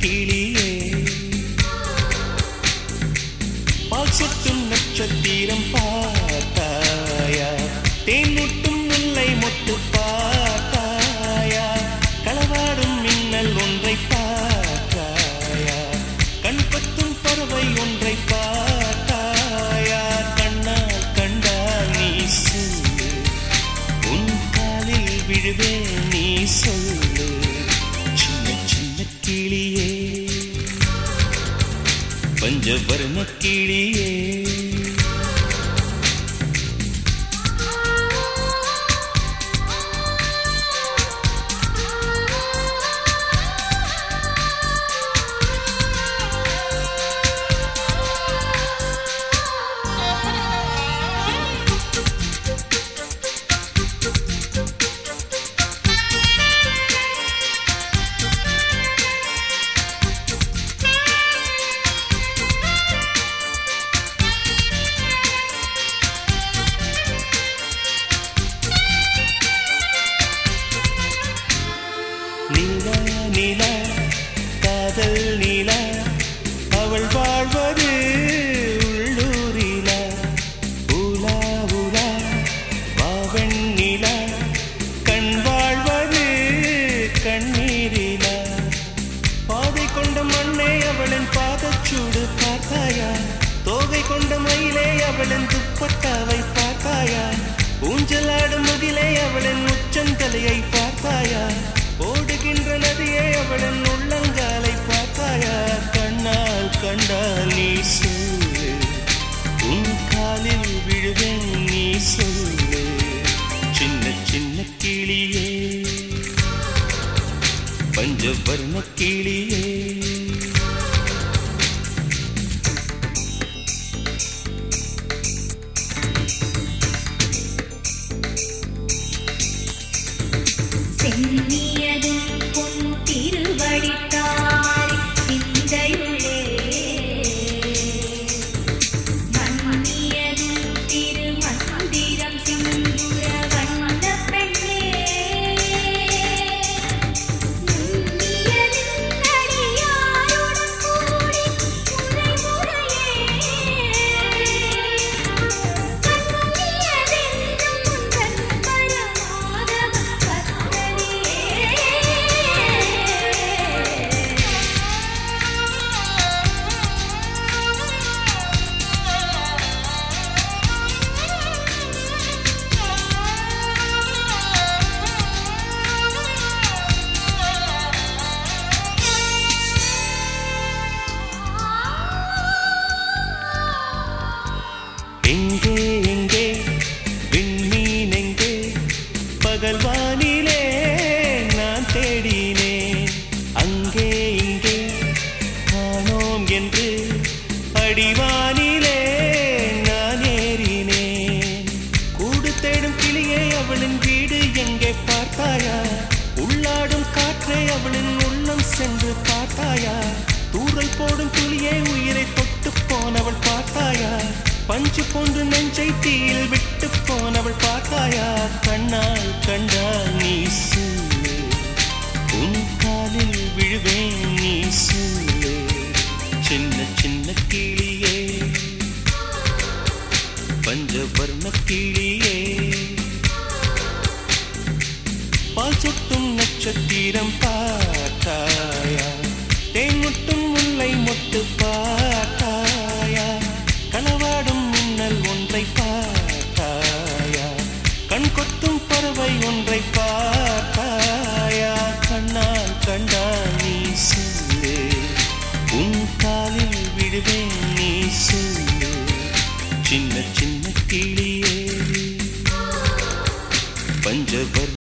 கிளியே பால் சொட்டும் நட்சத்திரம் பார்த்தாயா தேன் முட்டும் முல்லை மொட்டு பார்த்தாயா களவாடும் மின்னல் ஒன்றை பார்த்தாயா கண் பத்தும் பறவை ஒன்றை பார்த்தாயா கண்ணால் கண்டால் நீ சொல்லு உன் காலில் விழுவேன் நீ சொல்லு சின்ன சின்ன கிளியே பஞ்சவர்ண கிளியே நிலா நிலா காதல் நிலா அவள் வாழ்வது உள்ளூரிலா உலா உலா வாவன் நிலா கண் வாழ்வது கண்ணீரிலா பாதை கொண்ட மண்ணே அவளின் பாதச்சூடு பார்த்தாயா தோகை கொண்ட மயிலே அவளின் துப்பட்டாவை பார்த்தாயா ஊஞ்சலாடும் முகிலே அவளின் உச்சந்தலையை பார்த்தாயா ஓடுகின்ற நதியே அவளின் உள்ளங்காலை பார்த்தாயா கண்ணால் கண்டால் நீ சொல்லு உன் காலில் விழுவேன் நீ சொல்லு சின்ன சின்ன கிளியே பஞ்சவர்ண கிளியே சென்னியதும் பொன் திருவடித்தாரி சிந்தையுளே மன்னியதும் திருமந்திரம் சிந்துர வந்த பெண்ணே நுண்ணியதும் அடியாருடன் கூடி முறை முறையே எங்கே எங்கே விண்மீன் எங்கே பகல் வானிலே நான் தேடினேன் அங்கே இங்கே காணோம் என்று அடிவானிலே நான் ஏறினேன் கூடு தேடும் கிளியை அவளின் வீடு எங்கே பார்த்தாயா உள்ளாடும் காற்றை அவளின் உள்ளம் சென்று பார்த்தாயா தூரல் போடும் துளியை உயிரை தொட்டு போனவள் பார்த்தாயா பஞ்சு போன்று நெஞ்சை தீயில் விட்டு போனவள் பார்த்தாயா கண்ணால் கண்டால் நீ சொல்லு உன் காலில் விழுவேன் நீ சொல்லு சின்ன சின்ன கிளியே பஞ்சவர்ண கிளியே பால் சொட்டும் நட்சத்திரம் பார்த்தாயா தேன் முட்டும் முல்லை மொட்டு பார்த்தாயா களவாடும் மின்னல் ஒன்றை பார்த்தாயா கண் கொத்தும் பறவை ஒன்றை பார்த்தாயா கண்ணால் கண்டால் நீ சொல்லு உன் காலில் விடுவேன் நீ சொல்லு சின்ன சின்ன கிளியே பஞ்சவர்